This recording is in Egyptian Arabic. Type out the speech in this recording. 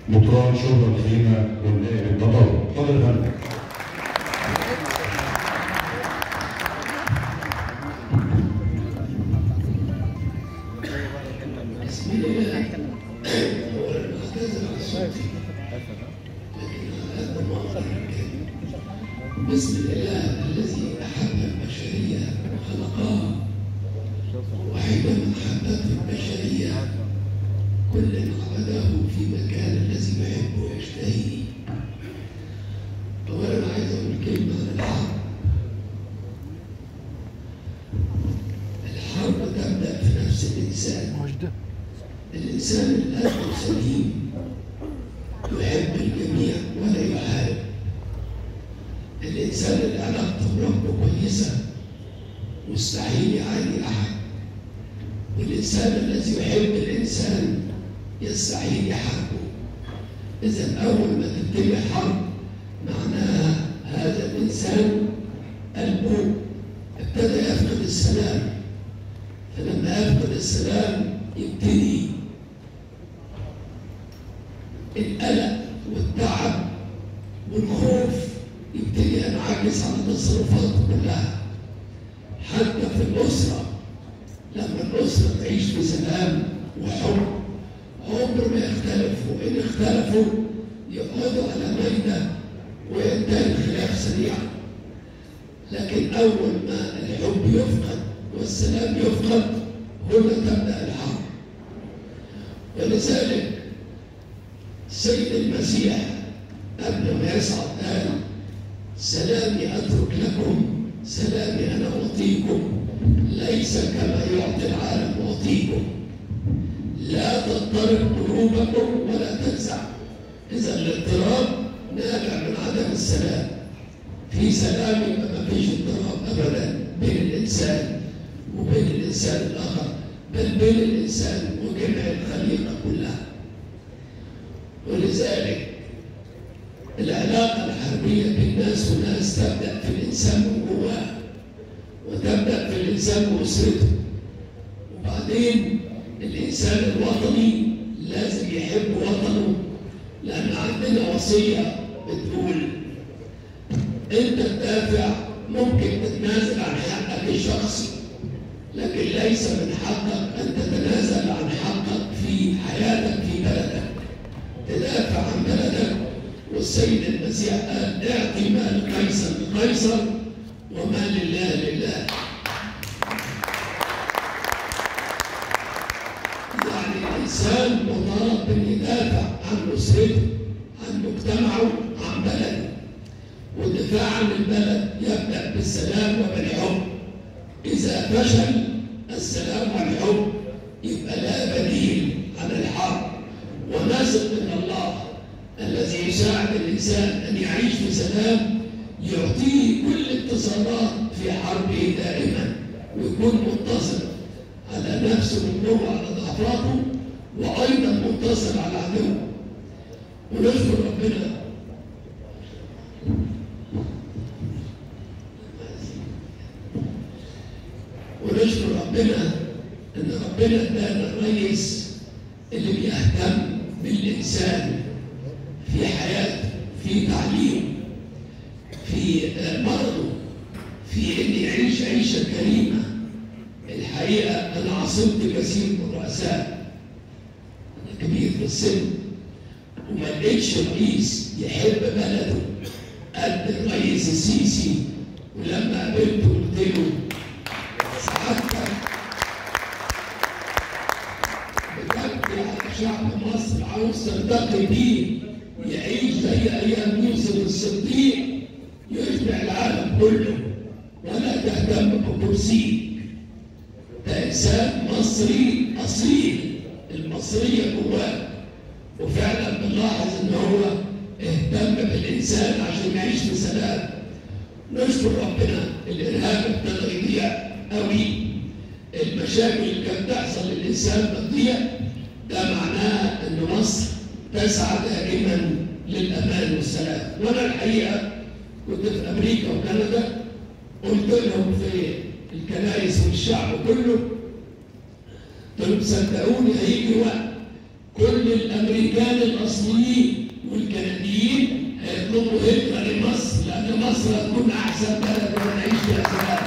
مطران شهرة الخيمة والنائب البطل اتفضل يا فندم بسم الله أولا أعتذر عن صوتي لكن هذا ما بسم الله الذي أحب البشرية وخلقها وحينما أحبته البشرية كل عبده في مكان الذي يحب ويشتهيه أولا عايز أقول كلمة عن الحرب الحرب تبدأ في نفس الإنسان الإنسان الآن سليم يحب الجميع ولا يحارب الإنسان اللي علاقته بربه كويسة مستحيل يعادي أحد والإنسان الذي يحب الإنسان يستحيل يحاربه إذا أول ما تبتدي حرب معناها هذا الإنسان قلبه ابتدى يفقد السلام فلما يفقد السلام يبتدي القلق والتعب والخوف يبتدي ينعكس على تصرفاته كلها حتى في الأسرة لما الأسرة تعيش في سلام وحب عمر ما يختلفوا إن اختلفوا يقعدوا على ميدة وينتهي الخلاف سريعا لكن أول ما الحب يفقد والسلام يفقد هنا تبدأ الحرب ولذلك سيد المسيح قبل ما يصعد قال سلامي أترك لكم سلامي أنا أعطيكم ليس كما يعطي العالم أعطيكم لا تضطرب قلوبكم ولا تنزع إذا الاضطراب نابع من عدم السلام في سلام يبقى ما فيش اضطراب أبدا بين الإنسان وبين الإنسان الآخر بل بين الإنسان وجميع الخليقة كلها ولذلك العلاقة الحربية بين ناس وناس تبدأ في الإنسان من جواه وتبدأ في الإنسان بأسرته وبعدين الإنسان الوطني لازم يحب وطنه لأن عندنا وصية بتقول أنت تدافع ممكن تتنازل عن حقك الشخصي لكن ليس من حقك أن تتنازل عن حقك في حياتك في بلدك تدافع عن بلدك والسيد المسيح قال اعطي ما لقيصر لقيصر وما لله لله يعني الانسان مطالب بان يدافع عن اسرته عن مجتمعه عن بلده والدفاع عن البلد يبدا بالسلام وبالحب اذا فشل السلام والحب يبقى لا بديل عن الحرب ونثق ان الله الذي يساعد الانسان ان يعيش في سلام يعطيه كل اتصالات في حربه دائما ويكون منتصر على نفسه من جوه على ضعفاته وايضا منتصر على عدوه ونشكر ربنا ونشكر ربنا ان ربنا ادانا الرئيس اللي بيهتم بالانسان في حياته في تعليمه في مرضه في ان يعيش عيشه كريمه الحقيقه انا عاصرت كثير من الرؤساء انا كبير في السن وما لقيتش رئيس يحب بلده قد الرئيس السيسي ولما قابلته قلت له سعادتك بجد على شعب مصر عاوز ترتقي بيه يعيش زي ايام يوسف الصديق يشبع العالم كله ولا تهتم بكرسيك ده انسان مصري اصيل المصريه جواه وفعلا بنلاحظ ان هو اهتم بالانسان عشان يعيش في سلام نشكر ربنا الارهاب ابتدى يضيع قوي المشاكل اللي كانت تحصل للانسان بتضيع ده معناه ان مصر تسعى دائما للامان والسلام وانا الحقيقه كنت في امريكا وكندا قلت لهم في الكنائس والشعب كله قلت لهم صدقوني هيجي وقت كل الامريكان الاصليين يطلبوا هجرة لمصر لأن مصر هتكون أحسن بلد ونعيش فيها سلام